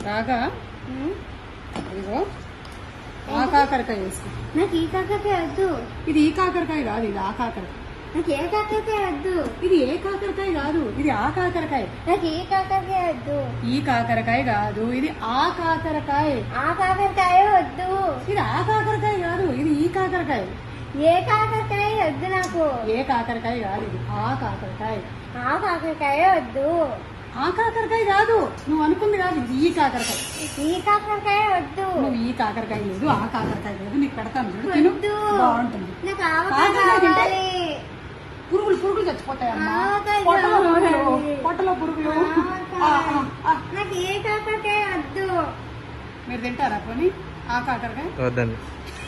రాగా ఇదిగో ఆ కాకరకాయ వేసుకో నాకు ఈ కాకరకాయ వద్దు ఇది ఈ కాకరకాయ కాదు ఇది ఆ కాకరకాయ నాకు ఏ కాకరకాయ వద్దు ఇది ఏ కాకరకాయ కాదు ఇది ఆ కాకరకాయ నాకు ఈ కాకరకాయ వద్దు ఈ కాకరకాయ కాదు ఇది ఆ కాకరకాయ ఆ కాకరకాయ వద్దు ఇది ఆ కాకరకాయ కాదు ఇది ఈ కాకరకాయ ఏ కాకరకాయ వద్దు నాకు ఏ కాకరకాయ కాదు ఇది ఆ కాకరకాయ ఆ కాకరకాయ వద్దు ఆ కాకరకాయ కాదు నువ్వు అనుకుంది కాదు ఇది ఈ కాకరకాయ ఈ కాకరకాయ వద్దు నువ్వు ఈ కాకరకాయ లేదు ఆ కాకరకాయ లేదు నీకు పెడతాను చూడు తిను వద్దు బాగుంటుంది నాకు ఆవకాయ కాకరకాయ తింటే కావాలి పురుగులు పురుగులు చచ్చిపోతాయమ్మా ఆవకాయ పొట్టలో పురుగులు కావాలి. పొట్టలో పురుగులు ఆ, ఆవకాయ. ఆ, ఆ. నాకు ఏ కాకరకాయ వద్దు మీరు తింటారా పోనీ ఆ కాకరకాయ వద్దండి